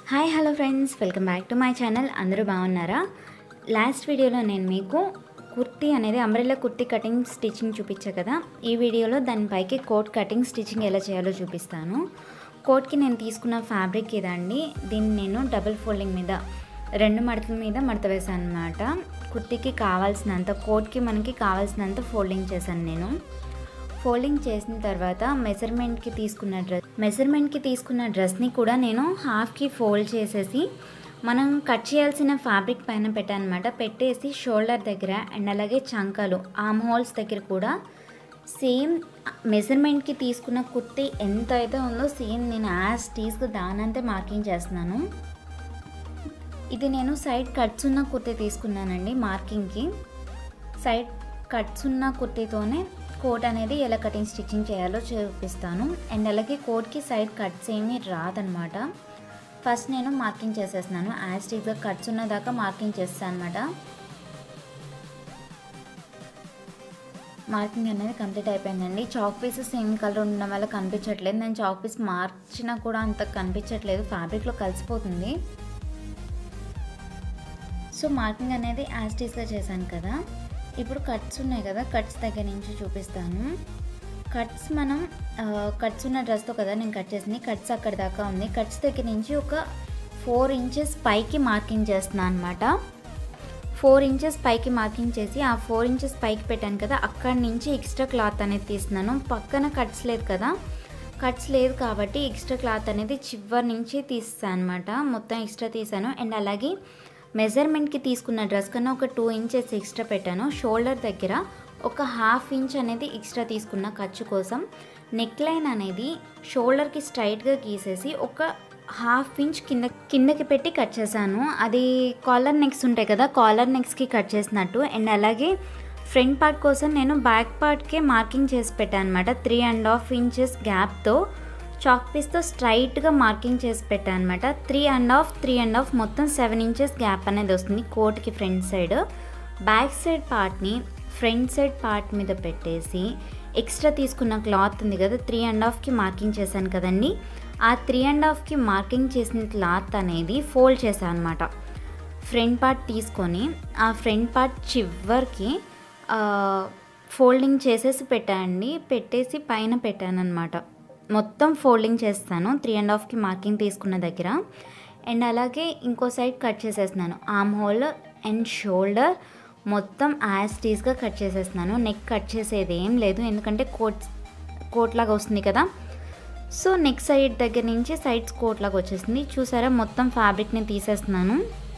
hi hello friends welcome back to my channel అందరూ బాగున్నారా last వీడియోలో నేను మీకు కుర్తీ అనేది అంబ్రెల్లా కుర్తీ కటింగ్ స్టిచ్చింగ్ చూపించా కదా ఈ వీడియోలో దానిపైకి కోట్ కటింగ్ స్టిచ్చింగ్ ఎలా చేయాలో చూపిస్తాను కోట్కి నేను తీసుకున్న ఫ్యాబ్రిక్ ఇదండి దీన్ని నేను డబుల్ ఫోల్డింగ్ మీద రెండు మడతల మీద మడత వేసాను అనమాట కుర్తీకి కావాల్సినంత కోట్కి మనకి కావాల్సినంత ఫోల్డింగ్ చేశాను నేను ఫోల్డింగ్ చేసిన తర్వాత మెజర్మెంట్కి తీసుకున్న డ్రెస్ మెజర్మెంట్కి తీసుకున్న డ్రెస్ని కూడా నేను హాఫ్కి ఫోల్డ్ చేసేసి మనం కట్ చేయాల్సిన ఫ్యాబ్రిక్ పైన పెట్టానమాట పెట్టేసి షోల్డర్ దగ్గర అండ్ అలాగే చంకలు ఆమ్ హోల్స్ దగ్గర కూడా సేమ్ మెజర్మెంట్కి తీసుకున్న కుర్తీ ఎంత అయితే ఉందో సేమ్ నేను యాజ్ టీస్గా దానంతే మార్కింగ్ చేస్తున్నాను ఇది నేను సైడ్ కట్స్ ఉన్న కుర్తీ తీసుకున్నానండి మార్కింగ్కి సైడ్ కట్స్ ఉన్న కుర్తీతోనే కోట్ అనేది ఎలా కటింగ్ స్టిచ్చింగ్ చేయాలో చూపిస్తాను అండ్ అలాగే కోట్కి సైడ్ కట్స్ ఏమీ రాదనమాట ఫస్ట్ నేను మార్కింగ్ చేసేస్తున్నాను యాజ్ టీజ్గా కట్స్ ఉన్న దాకా మార్కింగ్ చేస్తాను అనమాట మార్కింగ్ అనేది కంప్లీట్ అయిపోయిందండి చాక్ పీసెస్ సేమ్ కలర్ ఉండడం వల్ల కనిపించట్లేదు నేను చాక్ పీస్ మార్చినా కూడా అంత కనిపించట్లేదు ఫ్యాబ్రిక్లో కలిసిపోతుంది సో మార్కింగ్ అనేది యాజ్ టీస్గా చేశాను కదా ఇప్పుడు కట్స్ ఉన్నాయి కదా కట్స్ దగ్గర నుంచి చూపిస్తాను కట్స్ మనం కట్స్ ఉన్న డ్రెస్తో కదా నేను కట్ చేసింది కట్స్ అక్కడ దాకా ఉంది కట్స్ దగ్గర నుంచి ఒక ఫోర్ ఇంచెస్ పైకి మార్కింగ్ చేస్తున్నాను అనమాట ఫోర్ ఇంచెస్ పైకి మార్కింగ్ చేసి ఆ ఫోర్ ఇంచెస్ పైకి పెట్టాను కదా అక్కడి నుంచి ఎక్స్ట్రా క్లాత్ అనేది తీస్తున్నాను పక్కన కట్స్ లేదు కదా కట్స్ లేదు కాబట్టి ఎక్స్ట్రా క్లాత్ అనేది చివరి నుంచి తీస్తాను అనమాట మొత్తం ఎక్స్ట్రా తీసాను అండ్ అలాగే మెజర్మెంట్కి తీసుకున్న డ్రెస్ కన్నా ఒక టూ ఇంచెస్ ఎక్స్ట్రా పెట్టాను షోల్డర్ దగ్గర ఒక హాఫ్ ఇంచ్ అనేది ఎక్స్ట్రా తీసుకున్న ఖర్చు కోసం నెక్ లైన్ అనేది షోల్డర్కి స్ట్రైట్గా గీసేసి ఒక హాఫ్ ఇంచ్ కింద కిందకి పెట్టి కట్ చేశాను అది కాలర్ నెక్స్ ఉంటాయి కదా కాలర్ నెక్స్కి కట్ చేసినట్టు అండ్ అలాగే ఫ్రంట్ పార్ట్ కోసం నేను బ్యాక్ పార్ట్కే మార్కింగ్ చేసి పెట్టాను అనమాట త్రీ అండ్ హాఫ్ ఇంచెస్ గ్యాప్తో చాక్ పీస్తో స్ట్రైట్గా మార్కింగ్ చేసి పెట్టాను అనమాట three and half three and half మొత్తం సెవెన్ ఇంచెస్ గ్యాప్ అనేది వస్తుంది కోట్కి ఫ్రంట్ సైడ్ బ్యాక్ సైడ్ పార్ట్ని ఫ్రంట్ సైడ్ పార్ట్ మీద పెట్టేసి ఎక్స్ట్రా తీసుకున్న క్లాత్ ఉంది కదా త్రీ అండ్ హాఫ్కి మార్కింగ్ చేశాను కదండి ఆ త్రీ అండ్ హాఫ్కి మార్కింగ్ చేసిన క్లాత్ అనేది ఫోల్డ్ చేశాను అనమాట ఫ్రంట్ పార్ట్ తీసుకొని ఆ ఫ్రంట్ పార్ట్ చివరికి ఫోల్డింగ్ చేసేసి పెట్టానండి పెట్టేసి పైన పెట్టాను అనమాట మొత్తం ఫోల్డింగ్ చేస్తాను త్రీ అండ్ హాఫ్కి మార్కింగ్ తీసుకున్న దగ్గర అండ్ అలాగే ఇంకో సైడ్ కట్ చేసేస్తున్నాను ఆమ్ హోల్ అండ్ షోల్డర్ మొత్తం యాజ్ టీస్గా కట్ చేసేస్తున్నాను నెక్ కట్ చేసేది ఏం లేదు ఎందుకంటే కోట్ కోట్ లాగా వస్తుంది కదా సో నెక్ సైడ్ దగ్గర నుంచి సైడ్స్ కోట్ లాగా వచ్చేసింది చూసారా మొత్తం ఫ్యాబ్రిక్ని తీసేస్తున్నాను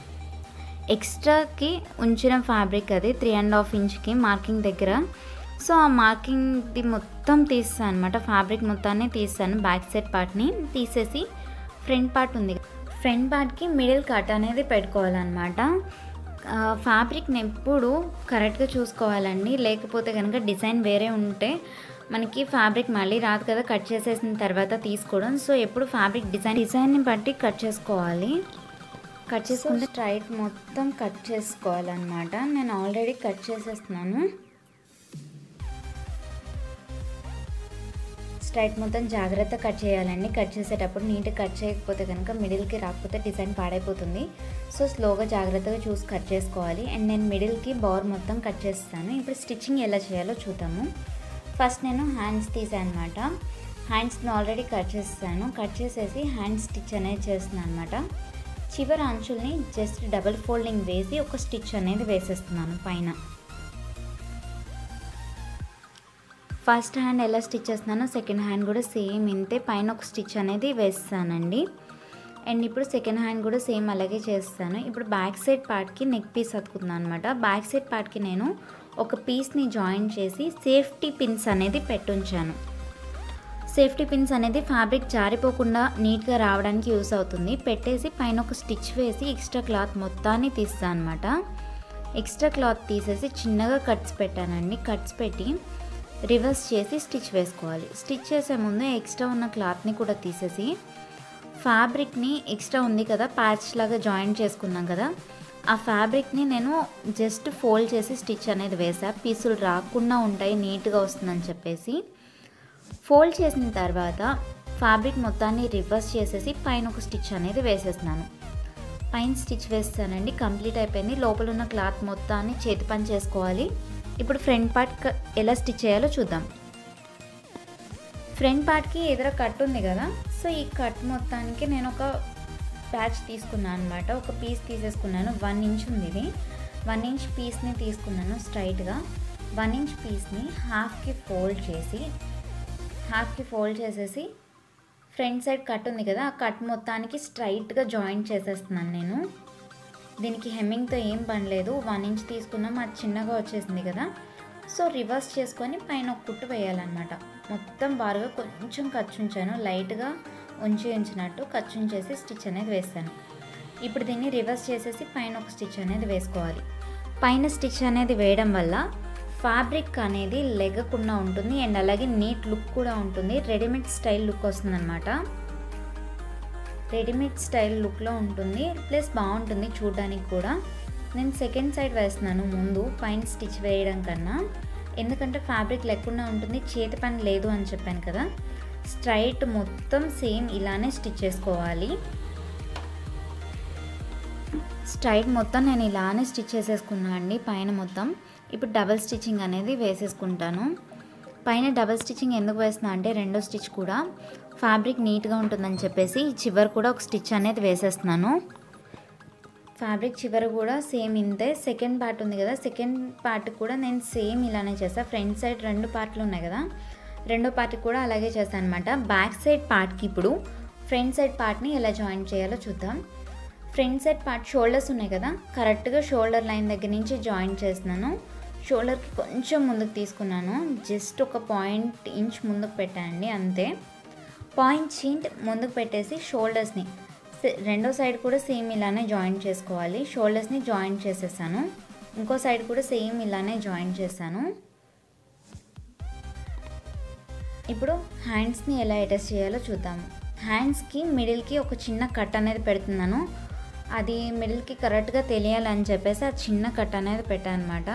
ఎక్స్ట్రాకి ఉంచిన ఫ్యాబ్రిక్ అది త్రీ అండ్ హాఫ్ ఇంచ్కి మార్కింగ్ దగ్గర సో ఆ మార్కింగ్ది మొత్తం తీస్తాను అనమాట ఫ్యాబ్రిక్ మొత్తాన్ని తీస్తాను బ్యాక్ సైడ్ పార్ట్ని తీసేసి ఫ్రంట్ పార్ట్ ఉంది ఫ్రంట్ పార్ట్కి మిడిల్ కట్ అనేది పెట్టుకోవాలన్నమాట ఫ్యాబ్రిక్ని ఎప్పుడు కరెక్ట్గా చూసుకోవాలండి లేకపోతే కనుక డిజైన్ వేరే ఉంటే మనకి ఫ్యాబ్రిక్ మళ్ళీ రాదు కదా కట్ చేసేసిన తర్వాత తీసుకోవడం సో ఎప్పుడు ఫ్యాబ్రిక్ డిజైన్ డిజైన్ని బట్టి కట్ చేసుకోవాలి కట్ చేసుకుంటే స్ట్రైట్ మొత్తం కట్ చేసుకోవాలన్నమాట నేను ఆల్రెడీ కట్ చేసేస్తున్నాను స్ట్రైట్ మొత్తం జాగ్రత్త కట్ చేయాలండి కట్ చేసేటప్పుడు నీట్గా కట్ చేయకపోతే కనుక మిడిల్కి రాకపోతే డిజైన్ పాడైపోతుంది సో స్లోగా జాగ్రత్తగా చూసి కట్ చేసుకోవాలి అండ్ నేను మిడిల్కి బౌర్ మొత్తం కట్ చేస్తాను ఇప్పుడు స్టిచ్చింగ్ ఎలా చేయాలో చూద్దాము ఫస్ట్ నేను హ్యాండ్స్ తీసాను అనమాట హ్యాండ్స్ని ఆల్రెడీ కట్ చేస్తాను కట్ చేసేసి హ్యాండ్ స్టిచ్ అనేది చేస్తున్నాను అనమాట చివరి అంచుల్ని జస్ట్ డబుల్ ఫోల్డింగ్ వేసి ఒక స్టిచ్ అనేది వేసేస్తున్నాను పైన ఫస్ట్ హ్యాండ్ ఎలా స్టిచ్ చేస్తున్నానో సెకండ్ హ్యాండ్ కూడా సేమ్ ఇంతే పైన ఒక స్టిచ్ అనేది వేస్తానండి అండ్ ఇప్పుడు సెకండ్ హ్యాండ్ కూడా సేమ్ అలాగే చేస్తాను ఇప్పుడు బ్యాక్ సైడ్ పార్ట్కి నెక్ పీస్ అతుకుతున్నాను అనమాట బ్యాక్ సైడ్ పార్ట్కి నేను ఒక పీస్ని జాయిన్ చేసి సేఫ్టీ పిన్స్ అనేది పెట్టుంచాను సేఫ్టీ పిన్స్ అనేది ఫ్యాబ్రిక్ జారిపోకుండా నీట్గా రావడానికి యూస్ అవుతుంది పెట్టేసి పైన ఒక స్టిచ్ వేసి ఎక్స్ట్రా క్లాత్ మొత్తాన్ని తీస్తాను అనమాట ఎక్స్ట్రా క్లాత్ తీసేసి చిన్నగా కట్స్ పెట్టానండి కట్స్ పెట్టి రివర్స్ చేసి స్టిచ్ వేసుకోవాలి స్టిచ్ చేసే ముందు ఎక్స్ట్రా ఉన్న క్లాత్ని కూడా తీసేసి ఫ్యాబ్రిక్ని ఎక్స్ట్రా ఉంది కదా ప్యాచ్ లాగా జాయిన్ చేసుకున్నాం కదా ఆ ఫ్యాబ్రిక్ని నేను జస్ట్ ఫోల్డ్ చేసి స్టిచ్ అనేది వేసా పీసులు రాకుండా ఉంటాయి నీట్గా వస్తుందని చెప్పేసి ఫోల్డ్ చేసిన తర్వాత ఫ్యాబ్రిక్ మొత్తాన్ని రివర్స్ చేసేసి పైన ఒక స్టిచ్ అనేది వేసేస్తున్నాను పైన స్టిచ్ వేస్తానండి కంప్లీట్ అయిపోయింది లోపల ఉన్న క్లాత్ మొత్తాన్ని చేతి పని చేసుకోవాలి ఇప్పుడు ఫ్రంట్ పార్ట్ క- ఎలా స్టిచ్ చేయాలో చూద్దాం ఫ్రంట్ పార్ట్కి ఎదుర కట్ ఉంది కదా సో ఈ కట్ మొత్తానికి నేను ఒక ప్యాచ్ తీసుకున్నాను అనమాట ఒక పీస్ తీసేసుకున్నాను వన్ ఇంచ్ ఉంది ఇది వన్ ఇంచ్ పీస్ని తీసుకున్నాను స్ట్రైట్గా వన్ ఇంచ్ పీస్ని హాఫ్కి ఫోల్డ్ చేసి హాఫ్కి ఫోల్డ్ చేసేసి ఫ్రంట్ సైడ్ కట్ ఉంది కదా ఆ కట్ మొత్తానికి స్ట్రైట్గా జాయింట్ చేసేస్తున్నాను నేను దీనికి హెమ్మింగ్తో ఏం పని లేదు వన్ ఇంచ్ తీసుకున్నాం అది చిన్నగా వచ్చేసింది కదా సో రివర్స్ చేసుకొని పైన ఒక కుట్టు వేయాలన్నమాట మొత్తం బారుగా కొంచెం ఖర్చు ఉంచాను లైట్గా ఉంచి ఉంచినట్టు ఖర్చు ఉంచేసి స్టిచ్ అనేది వేస్తాను ఇప్పుడు దీన్ని రివర్స్ చేసేసి పైన ఒక స్టిచ్ అనేది వేసుకోవాలి పైన స్టిచ్ అనేది వేయడం వల్ల ఫ్యాబ్రిక్ అనేది లెగకుండా ఉంటుంది అండ్ అలాగే నీట్ లుక్ కూడా ఉంటుంది రెడీమేడ్ స్టైల్ లుక్ వస్తుందన్నమాట రెడీమేడ్ స్టైల్ లుక్లో ఉంటుంది ప్లస్ బాగుంటుంది చూడడానికి కూడా నేను సెకండ్ సైడ్ వేస్తున్నాను ముందు పైన స్టిచ్ వేయడం కన్నా ఎందుకంటే ఫ్యాబ్రిక్ లేకుండా ఉంటుంది చేతి పని లేదు అని చెప్పాను కదా స్ట్రైట్ మొత్తం సేమ్ ఇలానే స్టిచ్ చేసుకోవాలి స్ట్రైట్ మొత్తం నేను ఇలానే స్టిచ్ చేసేసుకున్నాను అండి పైన మొత్తం ఇప్పుడు డబల్ స్టిచ్చింగ్ అనేది వేసేసుకుంటాను పైన డబల్ స్టిచ్చింగ్ ఎందుకు వేస్తున్నా అంటే రెండో స్టిచ్ కూడా ఫ్యాబ్రిక్ నీట్గా ఉంటుందని చెప్పేసి చివరి కూడా ఒక స్టిచ్ అనేది వేసేస్తున్నాను ఫ్యాబ్రిక్ చివరి కూడా సేమ్ ఇంతే సెకండ్ పార్ట్ ఉంది కదా సెకండ్ పార్ట్ కూడా నేను సేమ్ ఇలానే చేస్తాను ఫ్రంట్ సైడ్ రెండు పార్ట్లు ఉన్నాయి కదా రెండో పార్ట్ కూడా అలాగే చేస్తాను అనమాట బ్యాక్ సైడ్ పార్ట్కి ఇప్పుడు ఫ్రంట్ సైడ్ పార్ట్ని ఎలా జాయిన్ చేయాలో చూద్దాం ఫ్రంట్ సైడ్ పార్ట్ షోల్డర్స్ ఉన్నాయి కదా కరెక్ట్గా షోల్డర్ లైన్ దగ్గర నుంచి జాయిన్ చేస్తున్నాను షోల్డర్కి కొంచెం ముందుకు తీసుకున్నాను జస్ట్ ఒక పాయింట్ ఇంచ్ ముందుకు పెట్టండి అంతే పాయింట్ ఇంచ్ ముందుకు పెట్టేసి షోల్డర్స్ని సే- రెండో సైడ్ కూడా సేమ్ ఇలానే జాయిన్ చేసుకోవాలి షోల్డర్స్ని జాయిన్ చేసేసాను ఇంకో సైడ్ కూడా సేమ్ ఇలానే జాయిన్ చేశాను ఇప్పుడు హ్యాండ్స్ని ఎలా అటాచ్ చేయాలో చూద్దాము హ్యాండ్స్కి మిడిల్కి ఒక చిన్న కట్ అనేది పెడుతున్నాను అది మిడిల్కి కరెక్ట్గా తెలియాలని చెప్పేసి ఆ చిన్న కట్ అనేది పెట్టాను అనమాట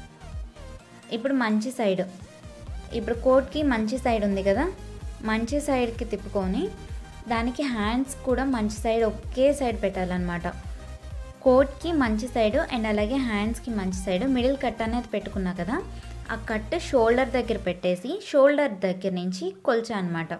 ఇప్పుడు మంచి సైడ్ ఇప్పుడు కోట్కి మంచి సైడ్ ఉంది కదా మంచి సైడ్కి తిప్పుకొని దానికి హ్యాండ్స్ కూడా మంచి సైడ్ ఒకే సైడ్ పెట్టాలన్నమాట కోట్కి మంచి సైడ్ అండ్ అలాగే హ్యాండ్స్కి మంచి సైడ్ మిడిల్ కట్ అనేది పెట్టుకున్నా కదా ఆ కట్ షోల్డర్ దగ్గర పెట్టేసి షోల్డర్ దగ్గర నుంచి కొలిచా అనమాట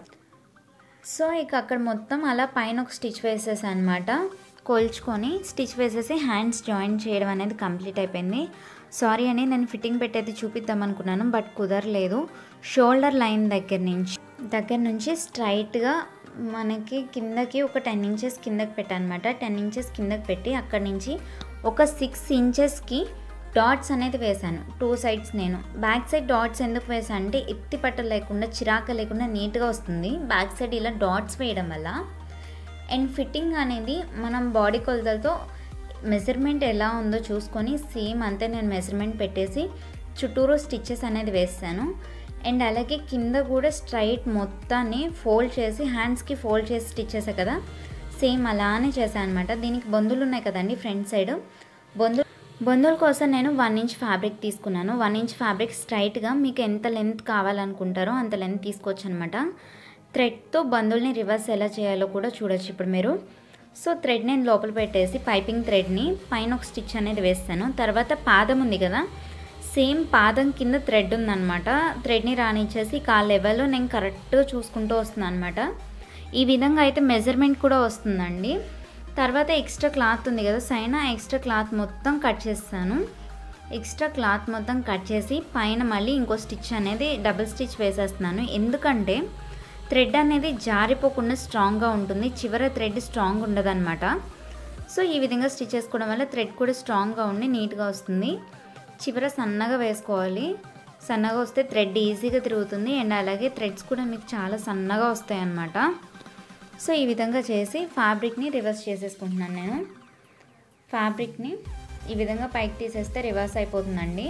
సో ఇక అక్కడ మొత్తం అలా పైన ఒక స్టిచ్ వేసేసి అనమాట కొల్చుకొని స్టిచ్ వేసేసి హ్యాండ్స్ జాయిన్ చేయడం అనేది కంప్లీట్ అయిపోయింది సారీ అని నేను ఫిట్టింగ్ పెట్టేది చూపిద్దాం అనుకున్నాను బట్ కుదరలేదు షోల్డర్ లైన్ దగ్గర నుంచి దగ్గర నుంచి స్ట్రైట్గా మనకి కిందకి ఒక టెన్ ఇంచెస్ కిందకి పెట్టాను అనమాట టెన్ ఇంచెస్ కిందకి పెట్టి అక్కడి నుంచి ఒక సిక్స్ ఇంచెస్కి డాట్స్ అనేది వేశాను టూ సైడ్స్ నేను బ్యాక్ సైడ్ డాట్స్ ఎందుకు వేసాను అంటే ఎత్తి పట్ట లేకుండా చిరాక లేకుండా నీట్గా వస్తుంది బ్యాక్ సైడ్ ఇలా డాట్స్ వేయడం వల్ల అండ్ ఫిట్టింగ్ అనేది మనం బాడీ కొలతలతో మెజర్మెంట్ ఎలా ఉందో చూసుకొని సేమ్ అంతే నేను మెజర్మెంట్ పెట్టేసి చుట్టూరు స్టిచ్చెస్ అనేది వేస్తాను అండ్ అలాగే కింద కూడా స్ట్రైట్ మొత్తాన్ని ఫోల్డ్ చేసి హ్యాండ్స్కి ఫోల్డ్ చేసి స్టిచ్ చేసా కదా సేమ్ అలానే చేశాను అనమాట దీనికి బొందులు ఉన్నాయి కదండి ఫ్రంట్ సైడ్ బొందు బొందుల కోసం నేను వన్ ఇంచ్ ఫ్యాబ్రిక్ తీసుకున్నాను వన్ ఇంచ్ ఫ్యాబ్రిక్ స్ట్రైట్గా మీకు ఎంత లెంత్ కావాలనుకుంటారో అంత లెంత్ తీసుకోవచ్చు అనమాట థ్రెడ్తో బందుల్ని రివర్స్ ఎలా చేయాలో కూడా చూడొచ్చు ఇప్పుడు మీరు సో థ్రెడ్ నేను లోపల పెట్టేసి పైపింగ్ థ్రెడ్ని పైన ఒక స్టిచ్ అనేది వేస్తాను తర్వాత పాదం ఉంది కదా సేమ్ పాదం కింద థ్రెడ్ ఉందన్నమాట థ్రెడ్ని రానిచ్చేసి కా లెవెల్లో నేను కరెక్ట్గా చూసుకుంటూ వస్తున్నాను అనమాట ఈ విధంగా అయితే మెజర్మెంట్ కూడా వస్తుందండి తర్వాత ఎక్స్ట్రా క్లాత్ ఉంది కదా సైన ఎక్స్ట్రా క్లాత్ మొత్తం కట్ చేస్తాను ఎక్స్ట్రా క్లాత్ మొత్తం కట్ చేసి పైన మళ్ళీ ఇంకో స్టిచ్ అనేది డబుల్ స్టిచ్ వేసేస్తున్నాను ఎందుకంటే థ్రెడ్ అనేది జారిపోకుండా స్ట్రాంగ్గా ఉంటుంది చివర థ్రెడ్ స్ట్రాంగ్ ఉండదన్నమాట సో ఈ విధంగా స్టిచ్ చేసుకోవడం వల్ల థ్రెడ్ కూడా స్ట్రాంగ్గా ఉండి నీట్గా వస్తుంది చివర సన్నగా వేసుకోవాలి సన్నగా వస్తే థ్రెడ్ ఈజీగా తిరుగుతుంది అండ్ అలాగే థ్రెడ్స్ కూడా మీకు చాలా సన్నగా వస్తాయి అన్నమాట సో ఈ విధంగా చేసి ఫ్యాబ్రిక్ని రివర్స్ చేసేసుకుంటున్నాను నేను ఫ్యాబ్రిక్ని ఈ విధంగా పైకి తీసేస్తే రివర్స్ అయిపోతుందండి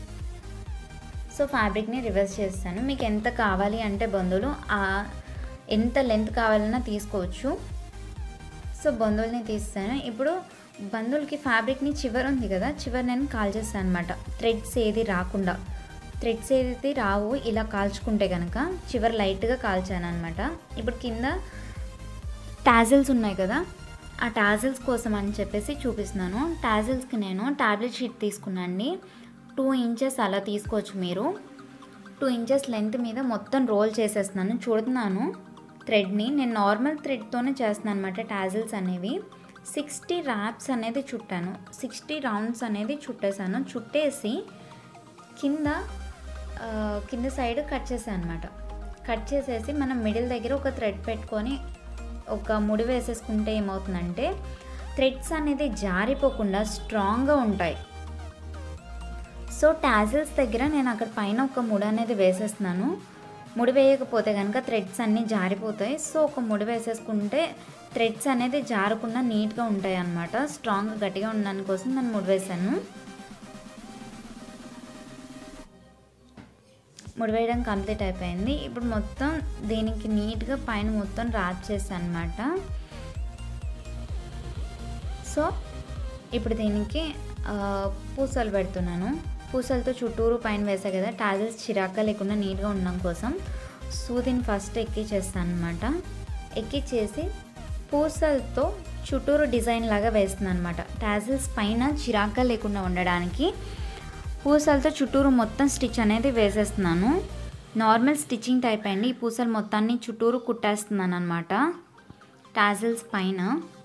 సో ఫ్యాబ్రిక్ని రివర్స్ చేస్తాను మీకు ఎంత కావాలి అంటే బంధువులు ఆ ఎంత లెంత్ కావాలన్నా తీసుకోవచ్చు సో బంధువుల్ని తీస్తాను ఇప్పుడు బంధువులకి ఫ్యాబ్రిక్ని చివర ఉంది కదా చివరి నేను కాల్ చేస్తాను అనమాట థ్రెడ్స్ ఏది రాకుండా థ్రెడ్స్ ఏదైతే రావు ఇలా కాల్చుకుంటే కనుక చివరి లైట్గా కాల్చాను అనమాట ఇప్పుడు కింద టాజిల్స్ ఉన్నాయి కదా ఆ టాజిల్స్ కోసం అని చెప్పేసి చూపిస్తున్నాను టాజిల్స్కి నేను టాబ్లెట్ షీట్ తీసుకున్నాండి టూ ఇంచెస్ అలా తీసుకోవచ్చు మీరు టూ ఇంచెస్ లెంత్ మీద మొత్తం రోల్ చేసేస్తున్నాను చూడుతున్నాను థ్రెడ్ని నేను నార్మల్ థ్రెడ్తోనే చేస్తున్నాను అనమాట టాజిల్స్ అనేవి సిక్స్టీ ర్యాప్స్ అనేది చుట్టాను సిక్స్టీ రౌండ్స్ అనేది చుట్టేసాను చుట్టేసి కింద ఆ, కింద సైడ్ కట్ చేసాను అనమాట కట్ చేసేసి మనం మిడిల్ దగ్గర ఒక థ్రెడ్ పెట్టుకొని ఒక ముడి వేసేసుకుంటే ఏమవుతుందంటే థ్రెడ్స్ అనేది జారిపోకుండా స్ట్రాంగ్గా ఉంటాయి సో టాజిల్స్ దగ్గర నేను అక్కడ పైన ఒక ముడి అనేది వేసేస్తున్నాను ముడి వేయకపోతే కనుక థ్రెడ్స్ అన్నీ జారిపోతాయి సో ఒక ముడి వేసేసుకుంటే థ్రెడ్స్ అనేది జారకుండా నీట్గా ఉంటాయి అన్నమాట స్ట్రాంగ్ గట్టిగా ఉండడానికి కోసం నేను ముడి వేసాను ముడి వేయడం కంప్లీట్ అయిపోయింది ఇప్పుడు మొత్తం దీనికి నీట్గా పైన మొత్తం రాప్ చేశాను అనమాట సో ఇప్పుడు దీనికి ఆ, పూసలు పెడుతున్నాను పూసలతో చుట్టూరు పైన వేసా కదా టాజిల్స్ చిరాక లేకుండా నీట్గా ఉండడం కోసం సూదిని ఫస్ట్ ఎక్కిచ్చేస్తాను అనమాట ఎక్కిచ్చేసి పూసలతో చుట్టూరు డిజైన్ లాగా వేస్తున్నాను అనమాట టాజిల్స్ పైన చిరాక లేకుండా ఉండడానికి పూసలతో చుట్టూరు మొత్తం స్టిచ్ అనేది వేసేస్తున్నాను నార్మల్ స్టిచ్చింగ్ టైప్ అండి ఈ పూసలు మొత్తాన్ని చుట్టూరు కుట్టేస్తున్నాను అనమాట టాజిల్స్ పైన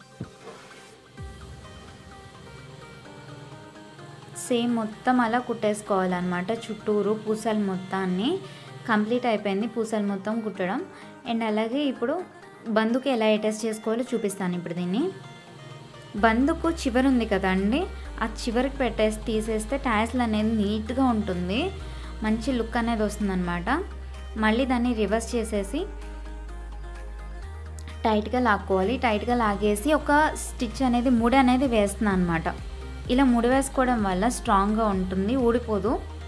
సేమ్ మొత్తం అలా కుట్టేసుకోవాలన్నమాట చుట్టూరు పూసలు మొత్తాన్ని కంప్లీట్ అయిపోయింది పూసలు మొత్తం కుట్టడం అండ్ అలాగే ఇప్పుడు బందుకు ఎలా అటాచ్ చేసుకోవాలో చూపిస్తాను ఇప్పుడు దీన్ని బందుకు చివరి ఉంది కదా అండి ఆ చివరికి పెట్టేసి తీసేస్తే ట్యాస్లు అనేది నీట్గా ఉంటుంది మంచి లుక్ అనేది వస్తుందన్నమాట మళ్ళీ దాన్ని రివర్స్ చేసేసి టైట్గా లాక్కోవాలి టైట్గా లాగేసి ఒక స్టిచ్ అనేది ముడి అనేది వేస్తున్నాను అనమాట ఇలా ముడి వేసుకోవడం వల్ల స్ట్రాంగ్గా ఉంటుంది ఊడిపోదు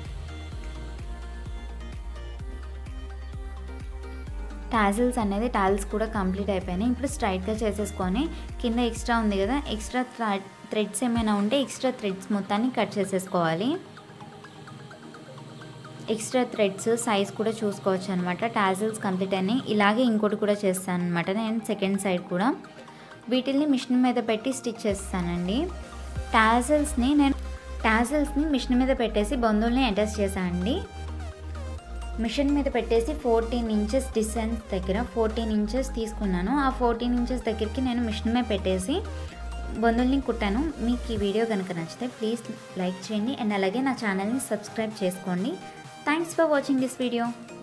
టాజిల్స్ అనేది టాజిల్స్ కూడా కంప్లీట్ అయిపోయినాయి ఇప్పుడు స్ట్రైట్గా చేసేసుకొని కింద ఎక్స్ట్రా ఉంది కదా ఎక్స్ట్రా థ్రెడ్స్ ఏమైనా ఉంటే ఎక్స్ట్రా థ్రెడ్స్ మొత్తాన్ని కట్ చేసేసుకోవాలి ఎక్స్ట్రా థ్రెడ్స్ సైజ్ కూడా చూసుకోవచ్చు అనమాట టాజిల్స్ కంప్లీట్ అయినాయి ఇలాగే ఇంకోటి కూడా చేస్తాను అనమాట నేను సెకండ్ సైడ్ కూడా వీటిల్ని మిషన్ మీద పెట్టి స్టిచ్ చేస్తానండి టాజిల్స్ని నేను టాజిల్స్ని మిషన్ మీద పెట్టేసి బంధువుల్ని అటాచ్ చేశానండి మిషన్ మీద పెట్టేసి ఫోర్టీన్ ఇంచెస్ డిస్టెన్స్ దగ్గర ఫోర్టీన్ ఇంచెస్ తీసుకున్నాను ఆ ఫోర్టీన్ ఇంచెస్ దగ్గరికి నేను మిషన్ మీద పెట్టేసి బొందుల్ని కుట్టాను మీకు ఈ వీడియో కనుక నచ్చితే ప్లీజ్ లైక్ చేయండి అండ్ అలాగే నా ఛానల్ని సబ్స్క్రైబ్ చేసుకోండి thanks for watching this video